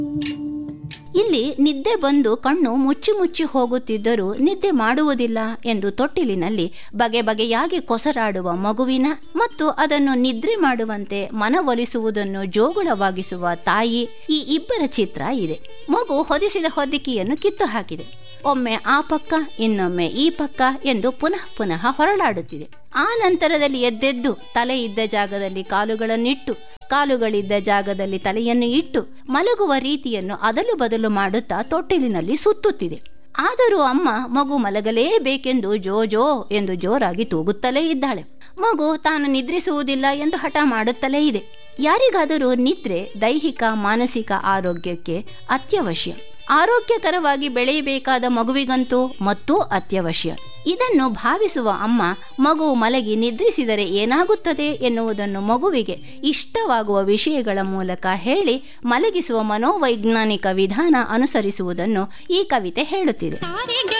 ಇಲ್ಲಿ ನಿದ್ದೆ ಬಂದು ಕಣ್ಣು ಮುಚ್ಚಿ ಮುಚ್ಚಿ ಹೋಗುತ್ತಿದ್ದರೂ ನಿದ್ದೆ ಮಾಡುವುದಿಲ್ಲ ಎಂದು ತೊಟ್ಟಿಲಿನಲ್ಲಿ ಬಗೆ ಬಗೆಯಾಗಿ ಕೊಸರಾಡುವ ಮಗುವಿನ ಮತ್ತು ಅದನ್ನು ನಿದ್ರೆ ಮಾಡುವಂತೆ ಮನವೊಲಿಸುವುದನ್ನು ಜೋಗುಳವಾಗಿಸುವ ತಾಯಿ ಈ ಇಬ್ಬರ ಚಿತ್ರ ಇದೆ ಮಗು ಹೊದಿಸಿದ ಹೊದಿಕೆಯನ್ನು ಕಿತ್ತು ಹಾಕಿದೆ ಒಮ್ಮೆ ಆ ಪಕ್ಕ ಇನ್ನೊಮ್ಮೆ ಈ ಪಕ್ಕ ಎಂದು ಪುನಃ ಪುನಃ ಹೊರಳಾಡುತ್ತಿದೆ ಆ ನಂತರದಲ್ಲಿ ಎದ್ದೆದ್ದು ತಲೆ ಇದ್ದ ಜಾಗದಲ್ಲಿ ಕಾಲುಗಳನ್ನಿಟ್ಟು ಕಾಲುಗಳಿದ್ದ ಜಾಗದಲ್ಲಿ ತಲೆಯನ್ನು ಇಟ್ಟು ಮಲಗುವ ರೀತಿಯನ್ನು ಅದಲು ಬದಲು ಮಾಡುತ್ತಾ ತೊಟ್ಟಿಲಿನಲ್ಲಿ ಸುತ್ತುತ್ತಿದೆ ಆದರೂ ಅಮ್ಮ ಮಗು ಮಲಗಲೇಬೇಕೆಂದು ಜೋ ಜೋ ಎಂದು ಜೋರಾಗಿ ತೂಗುತ್ತಲೇ ಇದ್ದಾಳೆ ಮಗು ತಾನು ನಿದ್ರಿಸುವುದಿಲ್ಲ ಎಂದು ಹಠ ಮಾಡುತ್ತಲೇ ಇದೆ ಯಾರಿಗಾದರೂ ನಿದ್ರೆ ದೈಹಿಕ ಮಾನಸಿಕ ಆರೋಗ್ಯಕ್ಕೆ ಅತ್ಯವಶ್ಯ ಆರೋಗ್ಯಕರವಾಗಿ ಬೆಳೆಯಬೇಕಾದ ಮಗುವಿಗಂತೂ ಮತ್ತೂ ಅತ್ಯವಶ್ಯ ಇದನ್ನು ಭಾವಿಸುವ ಅಮ್ಮ ಮಗು ಮಲಗಿ ನಿದ್ರಿಸಿದರೆ ಏನಾಗುತ್ತದೆ ಎನ್ನುವುದನ್ನು ಮಗುವಿಗೆ ಇಷ್ಟವಾಗುವ ವಿಷಯಗಳ ಮೂಲಕ ಹೇಳಿ ಮಲಗಿಸುವ ಮನೋವೈಜ್ಞಾನಿಕ ವಿಧಾನ ಅನುಸರಿಸುವುದನ್ನು ಈ ಕವಿತೆ ಹೇಳುತ್ತಿದೆ